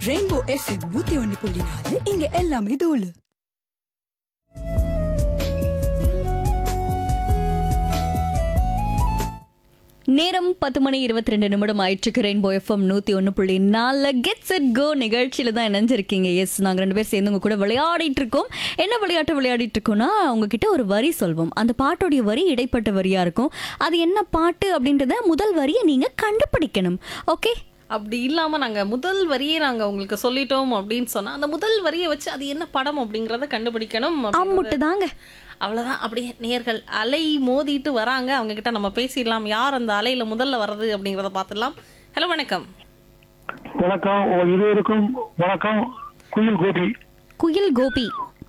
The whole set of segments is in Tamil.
ரெயின்போ எஃப்எம் நூத்தி ஒன்னு புள்ளி நாலு இங்க எல்லாமே தோலு நேரம் பத்து மணி இருபத்தி ரெண்டு நிமிடம் ஆயிட்டுருக்கு ரெயின்போ எஃப்எம் நூற்றி ஒன்று புள்ளி நாலு கெட்ஸ் இட் கோ நிகழ்ச்சியில் தான் இணைஞ்சிருக்கீங்க எஸ் நாங்கள் ரெண்டு பேர் சேர்ந்து உங்க கூட விளையாடிட்டு இருக்கோம் என்ன விளையாட்டு விளையாடிட்டு இருக்கோம்னா உங்ககிட்ட ஒரு வரி சொல்வோம் அந்த பாட்டோடைய வரி இடைப்பட்ட வரியா இருக்கும் அது என்ன பாட்டு அப்படின்றத முதல் வரியை நீங்க கண்டுபிடிக்கணும் ஓகே அப்படி இல்லாம நாங்க முதல் வரியே நாங்க உங்களுக்கு சொல்லிட்டோம் அப்படின்னு சொன்னா அந்த முதல் வரியை வச்சு அது என்ன படம் அப்படிங்கறத கண்டுபிடிக்கணும் அப்படிங்கறது- அம்முட்டு தாங்க அவ்வளவுதான் அப்படியே நேர்கள் அலை மோதிட்டு வராங்க அவங்க கிட்ட நம்ம பேசிடலாம் யார் அந்த அலையில முதல்ல வர்றது அப்படிங்கறத பார்த்துடலாம் ஹலோ வணக்கம் வணக்கம் உங்கள் இருவருக்கும் வணக்கம் குயில் கோபி குயில் கோபி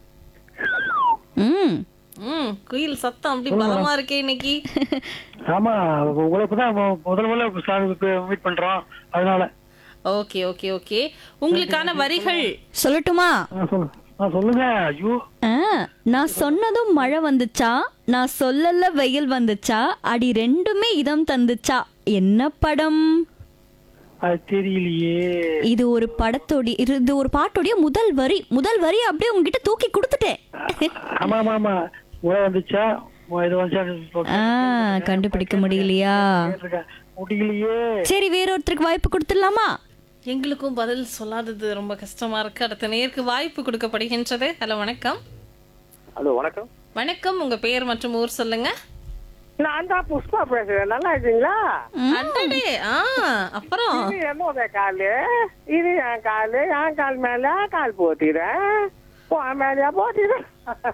ம் ம் குயில் சத்தம் அப்படி பலமா இருக்கே இன்னைக்கு ஆமா உங்களை இப்பதான் மு- முதல் முதல்ல மீட் பண்றோம் அதனால ஓகே ஓகே ஓகே உங்களுக்கான வரிகள் சொல்லட்டுமா ஆ, சொல்லு ஆ, சொல்லுங்க ஐயோ ஆ, நான் சொன்னதும் மழை வந்துச்சா நான் சொல்லல வெயில் வந்துச்சா அடி ரெண்டுமே இதம் தந்துச்சா என்ன படம் அது தெரியலையே இது ஒரு படத்தோடைய இது இது ஒரு பாட்டோடைய முதல் வரி முதல் வரி அப்படியே உங்ககிட்ட தூக்கி கொடுத்துட்டேன் ஆமா ஆமா ஆமா உழை வந்துச்சா உ- இது வந்துச்சா ஆ கண்டுபிடிக்க முடியலையா கேட்டிருக்கேன். முடியலையே சரி வேறொருத்தருக்கு வாய்ப்பு கொடுத்துடலாமா எங்களுக்கும் பதில் சொல்லாதது ரொம்ப கஷ்டமா இருக்கு அடுத்த நேருக்கு வாய்ப்பு கொடுக்கப்படுகின்றது ஹலோ வணக்கம் ஹலோ வணக்கம் வணக்கம் உங்க பெயர் மற்றும் ஊர் சொல்லுங்க நான் தான் புஷ்பா பேசுறேன் நல்லா இருக்கீங்களா அடடே ஆ அப்புறம் இது என்னோட காலு இது என் காலு என் கால் மேல கால் போத்திடுறேன் உன் மேலயா போத்திடுறேன்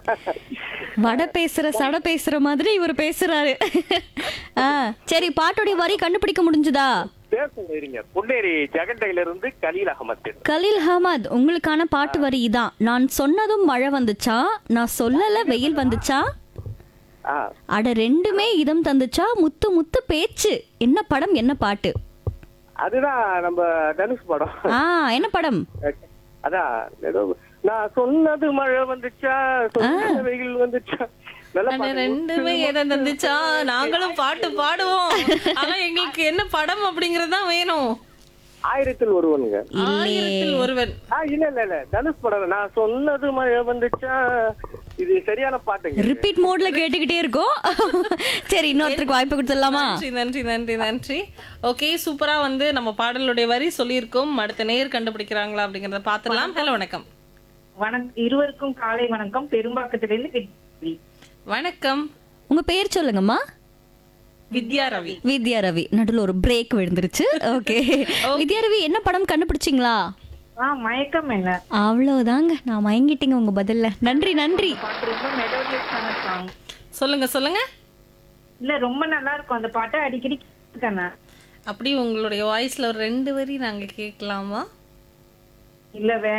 வடை பேசுற சட பேசுற மாதிரி இவர் பேசுறாரு ஆ சரி பாட்டோடைய வரி கண்டுபிடிக்க முடிஞ்சுதா பேசுங்க இருங்க பொன்னேரி ஜெகண்டையில இருந்து கலீல் அகமது கலீல் அஹமத் உங்களுக்கான பாட்டு வரி இதான் நான் சொன்னதும் மழை வந்துச்சா நான் சொல்லல வெயில் வந்துச்சா ஆ அட ரெண்டுமே இதம் தந்துச்சா முத்து முத்து பேச்சு என்ன படம் என்ன பாட்டு அதுதான் நம்ம தனுஷ் படம் ஆ என்ன படம் அதான் ஏதோ நான் சொன்னது மழை வந்துச்சா சொன்னது வெயில் வந்துச்சா நல்ல அட, பாட்டு. ரெண்டுமே எதை தந்துச்சா நாங்களும் பாட்டு பாடுவோம் ஆனா எங்களுக்கு என்ன படம் அப்படிங்கறது தான் வேணும் ஆயிரத்தில் ஒருவனுங்க ஆயிரத்தில் ஒருவன் ஆ இல்ல இல்ல இல்ல தனுஷ் படம் நான் சொன்னது மழை வந்துச்சா இது சரியான பாட்டுங்க ரிப்பீட் மோட்ல கேட்டுக்கிட்டே இருக்கோம் சரி இன்னொருத்தருக்கு வாய்ப்பு கொடுத்துடலாமா நன்றி நன்றி நன்றி நன்றி ஓகே சூப்பரா வந்து நம்ம பாடலுடைய வரி சொல்லியிருக்கோம் அடுத்த நேர் கண்டுபிடிக்கிறாங்களா அப்படிங்கறத பாத்துடலாம் ஹலோ வணக்கம் வணக்கம் இருவருக்கும் காலை வணக்கம் பெரும்பாக்கத்திலிருந்து வித்யாரவி. வணக்கம் உங்க பேர் சொல்லுங்கம்மா வித்யா ரவி வித்யா ரவி நடுவில் ஒரு பிரேக் விழுந்துருச்சு ஓகே வித்யா ரவி என்ன படம் கண்டுபிடிச்சிங்களா ஆ மயக்கம் என்ன அவ்வளவுதாங்க நான் மயங்கிட்டீங்க உங்க பதில்ல நன்றி நன்றி பாட்டு ரொம்ப மெலோடியஸான சாங் சொல்லுங்க சொல்லுங்க இல்ல ரொம்ப நல்லா இருக்கும் அந்த பாட்டை அடிக்கடி கேட்பேன் நான். அப்படி உங்களுடைய வாய்ஸ்ல ஒரு ரெண்டு வரி நாங்க கேட்கலாமா இல்ல வே